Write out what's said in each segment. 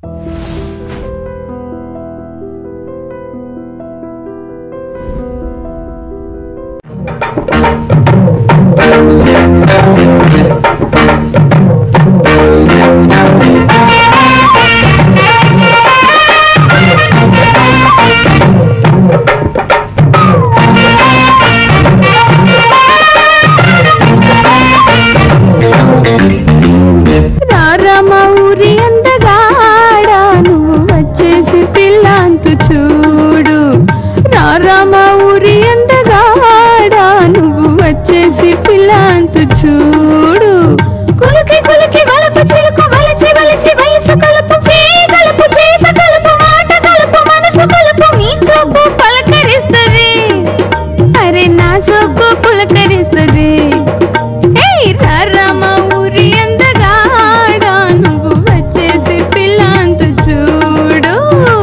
రారమ్మ ఊరి అందగాడా నువ్వు వచ్చేసి పిల్లాంతు చూడు రారమ్మ ఊరి అందగాడా నువ్వు వచ్చేసి పిల్లాంతు చూడు కులికి కులికి వలపు చిలుకు వలచి వలచి వయసు కలుపు చే కలుపు చేత కలుపు మాట కలుపు మనసు కలుపు నీ చూపు పలకరిస్తది అరే నా సొక్కు పులకరిస్తది ఏయ్ రారమ్మ ఊరి అందగాడా నువ్వు వచ్చేసి పిల్లాంత చూడు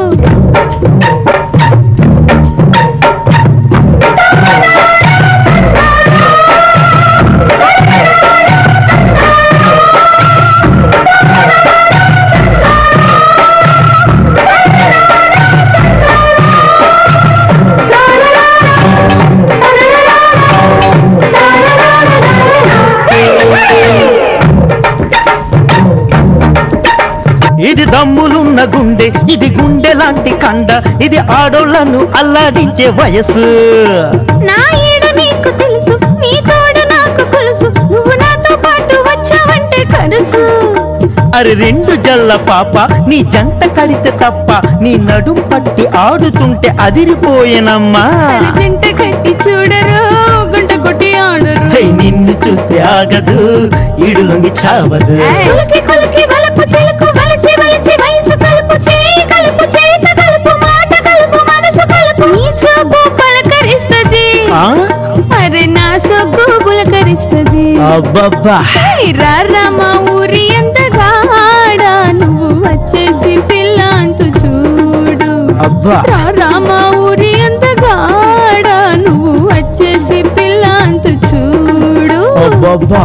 ఇది దమ్ములున్న గుండె ఇది గుండె లాంటి కండ ఇది ఆడోళ్లను అల్లాడించే వయసు నా ఈడ నీకు తెలుసు నీ తోడు నాకు తెలుసు నువ్వు నాతో పాటు వచ్చావంటే కరుసు అరి రెండు జల్ల పాప నీ జంట కడితే తప్ప నీ నడుం పట్టి ఆడుతుంటే అదిరిపోయేనమ్మా అరజంట కట్టి చూడరు గుంట కొట్టి ఆడరు హై, నిన్ను చూస్తే ఆగదు ఇడులొంగి చావదు కులికి కులికి వలపు చిలుకు వలచి వలచి వయసు కలుపు చేయి కలుపు చేత కలుపు మాట కలుపు మనసు కలుపు నీ చూపు పలకరిస్తది ఆ? అరే నా సొగ్గు పులకరిస్తది అబ్బబ్బా రామ ఊరి ఎంత గాడా నువ్వు వచ్చేసి పిల్లాంతు చూడు అబ్బా రామ ఊరి ఎంత గాడా నువ్వు వచ్చేసి పిల్లాంతు చూడు అబ్బబ్బా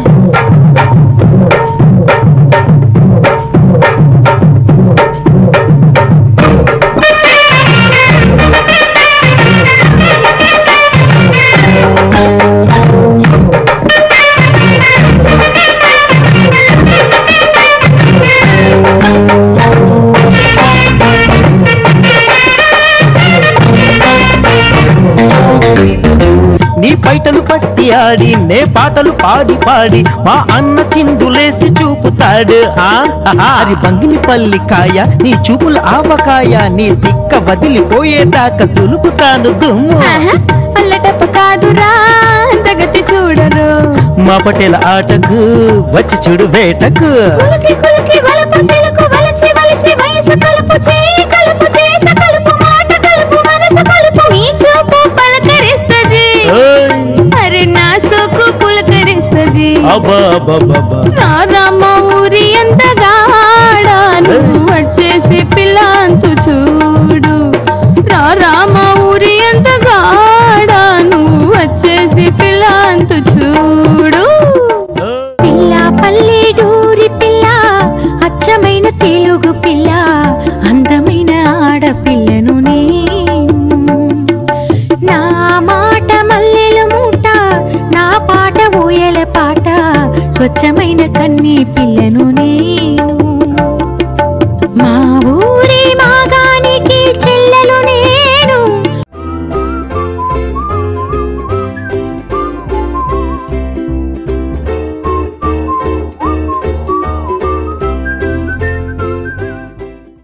నీ పైటలు పట్టి ఆడి నే పాటలు పాడి పాడి మా అన్న చిందులేసి చూపుతాడు ఆ ఆహా, అది బంగిలి పల్లికాయ నీ చూపుల ఆవకాయ నీ తిక్క వదిలిపోయేదాకా తులుపుతాను దుమ్ము ఆహా, అల్లటప్ప కాదురా తగతి చూడరు మా పటేల ఆటకు వచ్చి చూడు వేటకు కులికి కులికి వలపు చిలుకు వలచి వలచి వయసు కలుపు చేయి కలుపు చేత కలుపు మాట కలుపు మనసు కలుపు నీ చూపు పలకరిస్తది ఓయ్, అరే నా సోకు పులకరిస్తది అబ్బా అబ్బా, అబ్బా, అబ్బా. రారమ్మ ఊరి ఎంత గాడా నువ్వు వచ్చేసి పిల్లాంతు చూడు రారమ్మ ఊరి ఎంత గాడా నువ్వు వచ్చేసి పిల్లాంతు చూడు పిల్ల పల్లెటూరి పిల్ల అచ్చమైన తెలుగు పిల్ల అందమైన ఆడపిల్లను నేను నా మాట మల్లెల మూట నా పాట ఊయల పాట స్వచ్ఛమైన కన్నీ పిల్లను నేను మా ఊరి